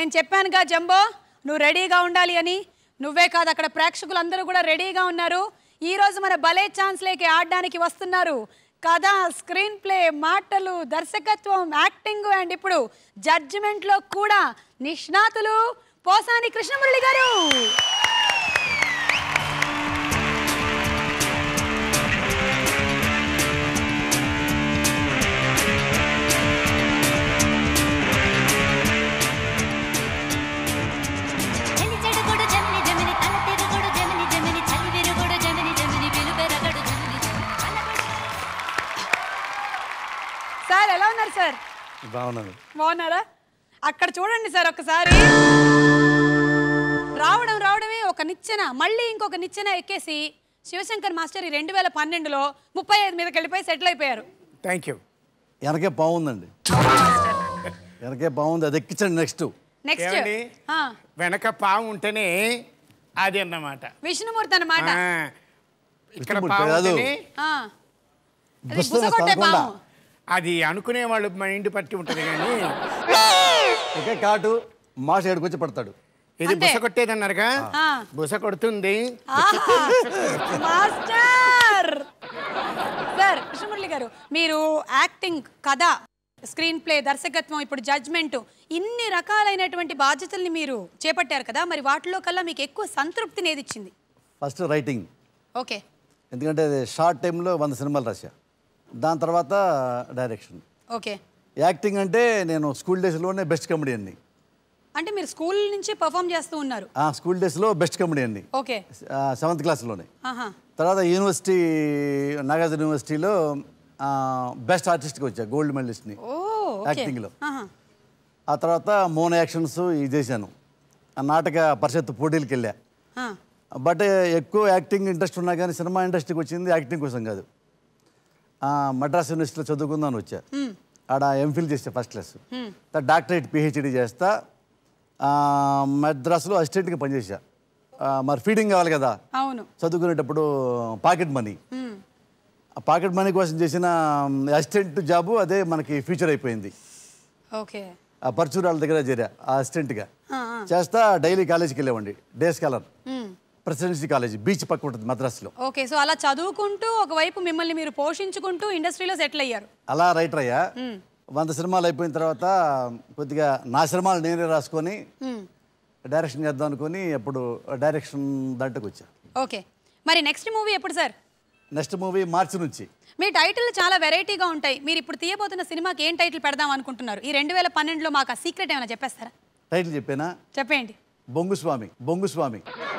నేను చెప్పానుగా జంబో నువ్వు రెడీగా ఉండాలి అని నువ్వే కాదు అక్కడ ప్రేక్షకులందరూ కూడా రెడీగా ఉన్నారు ఈ రోజు మన భలే ఛాన్స్ లేకే ఆడడానికి వస్తున్నారు కథ స్క్రీన్ ప్లే మాటలు దర్శకత్వం యాక్టింగ్ అండ్ ఇప్పుడు జడ్జిమెంట్ లో కూడా నిష్ణాతులు పోసాని కృష్ణమురళి గారు చలి చెడుగుడు జమిని జమిని తల తిరుగుడు జమిని జమిని చలి విరుగుడు జమిని జమిని వెలుపెరగడు జమిని జమిని కలబడి సార్ ఎలా ఉన్నారు సార్ బాగున్నాను బాగున్నారా అక్కడ చూడండి సార్ ఒకసారి రావడం రావడమే ఒక నిచ్చెన మళ్ళీ ఇంకొక నిచ్చెన ఎక్కేసి శివశంకర్ మాస్టర్ ఈ రెండు వేల పన్నెండులో ముప్పై ఐదు మీదకి వెళ్ళిపోయి సెటిల్ అయిపోయారు థ్యాంక్ యూ వెనకే బాగుందండి వెనకే బాగుంది అది ఎక్కించండి నెక్స్ట్ నెక్స్ట్ ఏమండి? వెనక పాము ఉంటేనే అది అన్నమాట విష్ణుమూర్తి అన్నమాట ఆ, ఇక్కడ విష్ణుమూర్తి పాము కాదు. ఉంటేనే ఆ. అది బుస్సన బుసకొట్టే తడకుండా. పాము అది అనుకునే వాళ్ళు మన ఇంటి పట్టి ఉంటుంది కానీ ఒకే కాటు మాష ఏడుకొచ్చి పడతాడు ఇది అంతే. బుస కొట్టేదన్నారుగా ఆ. బుస కొడుతుంది ఆహా! మాస్టర్ సార్ కృష్ణమురళి గారు మీరు యాక్టింగ్ కథ స్క్రీన్ ప్లే దర్శకత్వం ఇప్పుడు జడ్జ్మెంట్ ఇన్ని రకాలైనటువంటి బాధ్యతల్ని మీరు చేపట్టారు కదా మరి వాటిలో కల్లా మీకు ఎక్కువ సంతృప్తిని ఏది ఇచ్చింది ఫస్ట్ రైటింగ్ ఓకే ఎందుకంటే అది షార్ట్ టైంలో వంద సినిమాలు రాశా దాని తర్వాత డైరెక్షన్ ఓకే యాక్టింగ్ అంటే నేను స్కూల్ డేస్లోనే బెస్ట్ కమెడియన్ని అంటే మీరు స్కూల్ నుంచి పర్ఫామ్ చేస్తూ ఉన్నారు ఆ స్కూల్ డేస్లో బెస్ట్ కమెడియన్ని ఓకే సెవెంత్ క్లాస్లోనే ఆహా తర్వాత యూనివర్సిటీ నాగార్జున యూనివర్సిటీలో బెస్ట్ ఆర్టిస్ట్కి వచ్చా గోల్డ్ మెడలిస్ట్ని ఓ ఓకే యాక్టింగ్లో ఆహా ఆ తర్వాత మోనో యాక్షన్స్ ఇది చేశాను ఆ నాటక పరిషత్ పోటీలకు వెళ్ళా ఆ. బట్ ఎక్కువ యాక్టింగ్ ఇంట్రెస్ట్ ఉన్నా కానీ సినిమా ఇండస్ట్రీకి వచ్చింది యాక్టింగ్ కోసం కాదు ఆ, మద్రాస్ యూనివర్సిటీలో చదువుకుందామని వచ్చా ఆడ ఎంఫిల్ చేసా ఫస్ట్ క్లాస్ తర్వాత డాక్టరేట్ పిహెచ్డి చేస్తా ఆ, మద్రాసులో అసిస్టెంట్గా పనిచేసా ఆ, మరి ఫీడింగ్ కావాలి కదా అవును చదువుకునేటప్పుడు పాకెట్ మనీ మ్మ్. ఆ పాకెట్ మనీ కోసం చేసిన అసిస్టెంట్ జాబు అదే మనకి ఫ్యూచర్ అయిపోయింది ఓకే ఆ పరచూరాల దగ్గర చేరా ఆ అసిస్టెంట్గా ఆ, ఆ. చేస్తా డైలీ కాలేజీకి వెళ్ళేవండి డే స్కాలర్ మ్మ్. ప్రెసిడెన్సీ కాలేజ్ బీచ్ పక్క ఉంటుంది మద్రాసులో ఓకే సో అలా చదువుకుంటూ ఒకవైపు మిమ్మల్ని మీరు పోషించుకుంటూ ఇండస్ట్రీలో సెటిల్ అయ్యారు అలా రైటర్ అయ్యా వంద సినిమాలు అయిపోయిన తర్వాత కొద్దిగా నా సినిమాలు నేనే రాసుకొని మ్మ్. డైరెక్షన్ చేద్దాం అనుకొని అప్పుడు డైరెక్షన్ దాంట్లోకి వచ్చా ఓకే మరి నెక్స్ట్ మూవీ ఎప్పుడు సార్ నెక్స్ట్ మూవీ మార్చి నుంచి మీ టైటిల్ చాలా వెరైటీగా ఉంటాయి మీరు ఇప్పుడు తీయబోతున్న సినిమాకి ఏం టైటిల్ పెడదాం అనుకుంటున్నారు ఈ రెండు వేల పన్నెండులో మాకు ఆ సీక్రెట్ ఏమైనా చెప్పేస్తారా టైటిల్ చెప్పానా చెప్పేయండి బొంగుస్వామి బొంగుస్వామి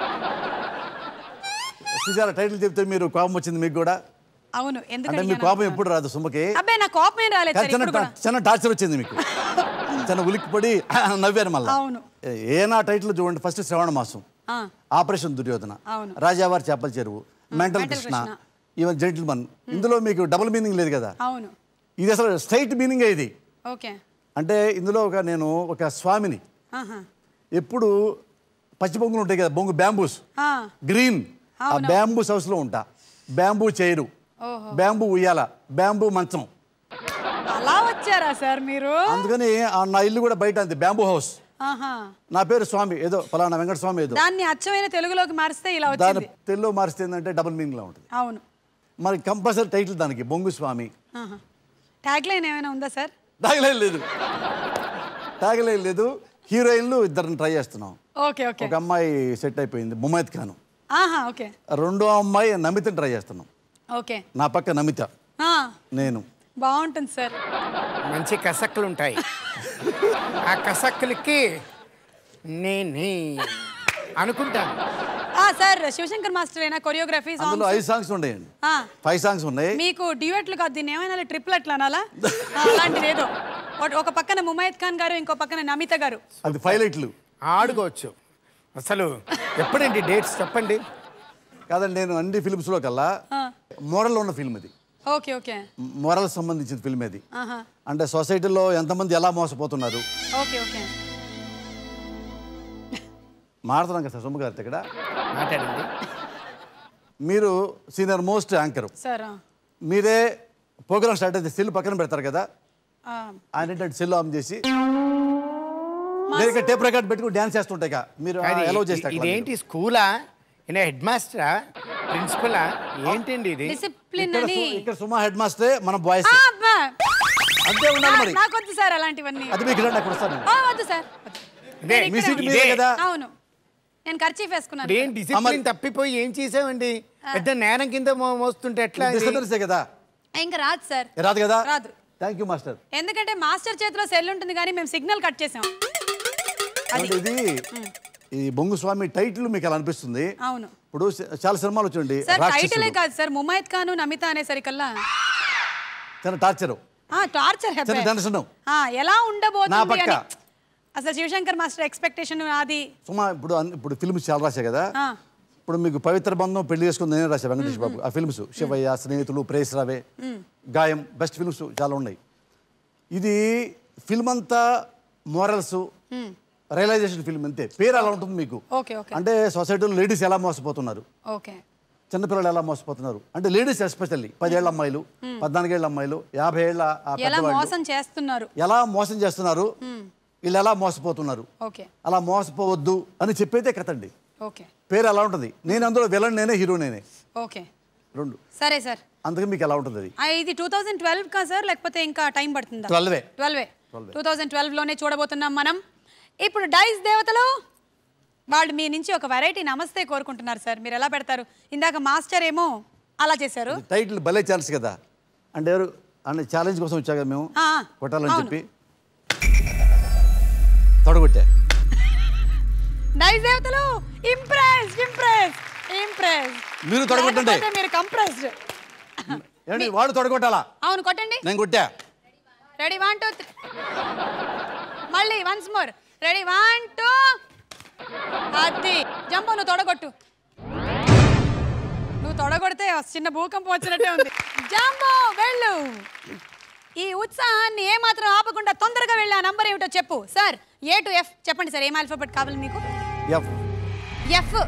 చూసారా టైటిల్ చెప్తే మీరు కోపం వచ్చింది మీకు కూడా అవును అంటే ఎందుకంటే మీ కోపం ఎప్పుడు రాదు సుమ్మకి అబ్బాయి నా కోపం ఏం రాలేదు కానీ సార్ చిన్న ఇప్పుడు కూడా చిన్న టార్చర్ వచ్చింది మీకు చిన్న ఉలిక్కిపడి నవ్వారు మళ్ళీ అవును. ఏ నా టైటిల్ చూడండి ఫస్ట్ శ్రవణ మాసం ఆ, ఆపరేషన్ దుర్యోధన అవును. రాజావారి చేపల చెరువు mental mental Krishna Krishna. Even gentleman ఇందులో మీకు డబుల్ మీనింగ్ లేదు కదా అవును ఇది అసలు స్ట్రైట్ మీనింగ్ ఇది ఓకే అంటే ఇందులో ఒక నేను ఒక స్వామిని ఆహా. ఎప్పుడు పచ్చి బొంగులు ఉంటాయి కదా బొంగు బ్యాంబూస్ ఆ, గ్రీన్ ఆ అవును. బ్యాంబూస్ హౌస్లో ఉంటా బ్యాంబూ చైరు ఓహో బ్యాంబూ ఉయ్యాల బ్యాంబూ మంచం అలా వచ్చారా సార్ మీరు అందుకని ఆ నా ఇల్లు కూడా బయట అంది బ్యాంబూ హౌస్ ఆహా నా పేరు స్వామి ఏదో ఫలానా వెంకట స్వామి ఏదో దాన్ని అచ్చమైన తెలుగులోకి మారిస్తే ఇలా దాని వచ్చింది తెలుగు మారిస్తే ఏంటంటే డబుల్ మీనింగ్లో ఉంటుంది అవును మరి కంపల్సరీ టైటిల్ దానికి బొంగు స్వామి ట్యాగ్ లైన్ ఏమైనా ఉందా సార్ తాగలేదు లేదు తాగలేదు లేదు హీరోయిన్లు ఇద్దరిని ట్రై చేస్తున్నాం ఓకే ఓకే ఒక అమ్మాయి సెట్ అయిపోయింది ముమైత్ ఖాన్ ఆహా ఓకే రెండో అమ్మాయి నమితని ట్రై చేస్తున్నాం ఓకే నా పక్క నమిత ఆ, నేను బాగుంటుంది సార్ మంచి కసక్కులు ఉంటాయి ఆ కసక్కులకి నేనే అనుకుంటాను ఆ సార్ శివశంకర్ మాస్టర్ అయినా కొరియోగ్రఫీ అందులో సాంగ్స్ ఐదు సాంగ్స్ ఉన్నాయండి ఆ, ఫైవ్ సాంగ్స్ ఉన్నాయి మీకు డ్యూయట్లు కాదు దీన్ని ఏమైనా ట్రిపుల్ అట్లా అనాలా ఆ, అలాంటిది ఏదో ఒక- ఒక పక్కన ముమైత్ ఖాన్ గారు ఇంకో పక్కన నమిత గారు అది ఫైవ్ లైట్లు ఆడుకోవచ్చు అసలు ఎప్పుడండి డేట్స్ చెప్పండి కాదండి నేను అన్ని ఫిల్మ్స్లో కల్లా ఆ, మోరల్ ఉన్న ఫిల్మ్ ఇది ఓకే ఓకే మోరల్ సంబంధించిన ఫిల్మ్ ఇది ఆహా అంటే సొసైటీలో ఎంతమంది ఎలా మోసపోతున్నారు ఓకే ఓకే మాడుతున్నాం కదా సొమ్ము గారితో ఇక్కడ మాట్లాడండి మీరు సీనియర్ మోస్ట్ యాంకర్ సార్ ఆ, మీరే ప్రోగ్రామ్ స్టార్ట్ అయితే సెల్ పక్కన పెడతారు కదా ఆ, ఆయన ఏంటంటే సెల్ ఆన్ చేసి నేను ఇక్కడ టేప్ రికార్డ్ పెట్టుకుని డ్యాన్స్ చేస్తుంటాయి ఇక మీరు కాదు, ఎలా ఇ- చేస్తారు ఇదేంటి స్కూలా ఈయన హెడ్ మాస్టరా ప్రిన్సిపలా ఏంటండి ఇది డిసిప్లిన్ ఇక్కడ అని సు- ఇక్కడ సుమా హెడ్ మాస్టరే మన బాయ్స్ ఆ, అబ్బా. అంతే ఉండాలి మరి నా- నాకొద్దు సార్ అలాంటివన్నీ అది మీకు రండి అక్కడ వస్తాను నేను. ఆ, వద్దు సార్ వద్దు. ఇదే నేను మీ ఇక్కడ- సీట్ మీదే కదా అవును నేను ఖర్చీఫ్ వేసుకున్నాను ఏం డిసిప్లిన్ తప్పిపోయి ఏం చేసామండి పెద్ద నేరం కింద మో- మోస్తుంటే ఎట్లా ఇది? డిస్టర్బెన్సే కదా ఇంకా రాదు సార్ ఏ రాదు కదా రాదు. థ్యాంక్ యూ మాస్టర్ ఎందుకంటే మాస్టర్ చేతిలో సెల్ ఉంటుంది కానీ మేము సిగ్నల్ కట్ చేసాం అది అంటే ఇది ఈ బొంగు స్వామి టైటిల్ మీకు ఎలా అనిపిస్తుంది అవును ఇప్పుడు చ- చాలా సినిమాలు వచ్చండి సార్ టైటిలే రాక్షసుడు కాదు సార్ ముమైత్ ఖాన్ నమిత అనేసరికల్లా చిన్న టార్చర్ ఆ టార్చర్ చిన్న టెన్షన్ ఎలా నా ఉండబోతుంది పక్క. అని అసలు శివశంకర్ మాస్టర్ ఎక్స్పెక్టేషన్ అది సుమా ఇప్పుడు అన్ని- ఇప్పుడు ఫిల్మ్స్ చాలా రాశాయి కదా ఆ, ఇప్పుడు మీకు పవిత్ర బంధం పెళ్లి చేసుకుని నేనే రాశా వెంకటేష్ బాబు ఆ ఫిల్మ్స్ శివయ్య స్నేహితులు ప్రేస్ రావే గాయం బెస్ట్ ఫిల్మ్స్ చాలా ఉన్నాయి ఇది ఫిల్మ్ అంతా మోరల్స్ రియలైజేషన్ ఫిల్మ్ అంతే పేరు అలా ఉంటుంది మీకు ఓకే ఓకే అంటే సొసైటీలో లేడీస్ ఎలా మోసపోతున్నారు ఓకే చిన్నపిల్లలు ఎలా మోసపోతున్నారు అంటే లేడీస్ ఎస్పెషల్లీ పదేళ్ల అమ్మాయిలు పద్నాలుగేళ్ల అమ్మాయిలు యాభై ఏళ్ళ ఆ ఎలా పెద్దవాళ్ళు మోసం చేస్తున్నారు ఎలా మోసం చేస్తున్నారు వీళ్ళు ఎలా మోసపోతున్నారు ఓకే అలా మోసపోవద్దు అని చెప్పేదే కథ అండి ఓకే పేరు అలా ఉంటుంది నేను అందులో విలన్ నేనే హీరో నేనే ఓకే రెండు సరే సార్ అందుకే మీకు ఎలా ఉంటుంది అది ఆ, ఇది టూ థౌజండ్ ట్వెల్వ్ కా సార్ లేకపోతే ఇంకా టైం పడుతుందా ట్వెల్వే ట్వెల్వే టూ థౌజండ్ ట్వెల్వ్లోనే చూడబోతున్నాం మనం ఇప్పుడు డైస్ దేవతలు వాళ్ళు మీ నుంచి ఒక వెరైటీ నమస్తే కోరుకుంటున్నారు సార్ మీరు ఎలా పెడతారు ఇందాక మాస్టర్ ఏమో అలా చేశారు టైటిల్ భలే ఛాన్స్ కదా అంటే ఎవరు అంటే ఛాలెంజ్ కోసం వచ్చా కదా మేము ఆ, కొట్టాలని అవును. చెప్పి తొడగొట్టా డైస్ దేవతలు ఇంప్రెస్ ఇంప్రెస్ ఇంప్రెస్ మీరు తొడగొట్టండి. మీరు కంప్రెస్డ్ ఏంటి వాడు తొడగొట్టాలా అవును కొట్టండి నేను కొట్టా రెడీ వన్ టూ త్రీ మళ్ళీ once more ready one two అది జంబో నువ్వు తొడగొట్టు నువ్వు తొడగొడితే చిన్న భూకంపం వచ్చినట్టే ఉంది జంబో వెళ్ళు ఈ ఉత్సాహాన్ని ఏమాత్రం ఆపకుండా తొందరగా వెళ్ళి ఆ నంబర్ ఏమిటో చెప్పు సార్ ఏ టు ఎఫ్ చెప్పండి సార్ ఏం ఆల్ఫాబెట్ కావాలి మీకు ఎఫ్ ఎఫ్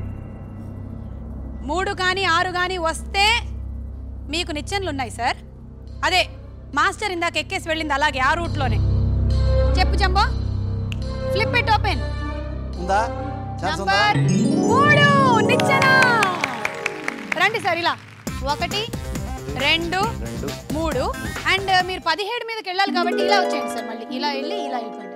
మూడు కానీ ఆరు కానీ వస్తే మీకు నిచ్చెనలు ఉన్నాయి సార్ అదే మాస్టర్ ఇందాక ఎక్కేసి వెళ్ళింది అలాగే ఆ రూట్లోనే చెప్పు జంబో ఫ్లిప్ ఇట్ ఓపెన్ ఉందా ఛాన్స్ ఉందా నంబర్ మూడు నిచ్చెన రండి సార్ ఇలా ఒకటి రెండు రెండు మూడు అండ్ మీరు పదిహేడు మీదకి వెళ్ళాలి కాబట్టి ఇలా వచ్చేయండి సార్ మళ్ళీ ఇలా వెళ్ళి ఇలా వెళ్ళిపోండి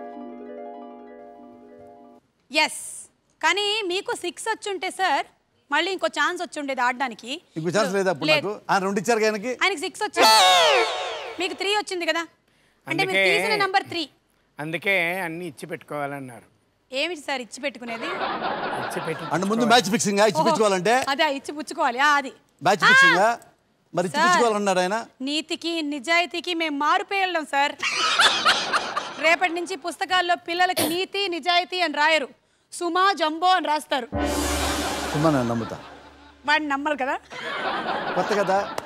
ఎస్ కానీ మీకు సిక్స్ వచ్చుంటే సార్ మళ్ళీ ఇంకో ఛాన్స్ వచ్చి ఉండేది ఆడడానికి ఇంకో ఛాన్స్ లేదా అప్పుడు లేదు. నాకు ఆయన రెండు ఇచ్చారు ఆయనకి ఆయనకి సిక్స్ వచ్చింది మీకు త్రీ వచ్చింది కదా అంటే మీరు అందుకే- తీసిన నంబర్ త్రీ అందుకే అన్ని ఇచ్చి పెట్టుకోవాలన్నారు ఏమిటి సార్ ఇచ్చి పెట్టుకునేది ఇచ్చి పెట్టి అంటే ముందు మ్యాచ్ ఫిక్సింగ్ ఇచ్చి పిచ్చుకోవాలంటే అదే ఇచ్చి పుచ్చుకోవాలి ఆ, అది మ్యాచ్ ఫిక్సింగ్ మరి ఇచ్చి సార్. పిచ్చుకోవాలన్నాడు ఆయన నీతికి నిజాయితీకి మేము మారుపేయలేం సార్ రేపటి నుంచి పుస్తకాల్లో పిల్లలకి నీతి నిజాయితీ అని రాయరు సుమా జంబో అని రాస్తారు సుమ్మా నేను నమ్ముతా వాడిని నమ్మరు కదా కొత్త కదా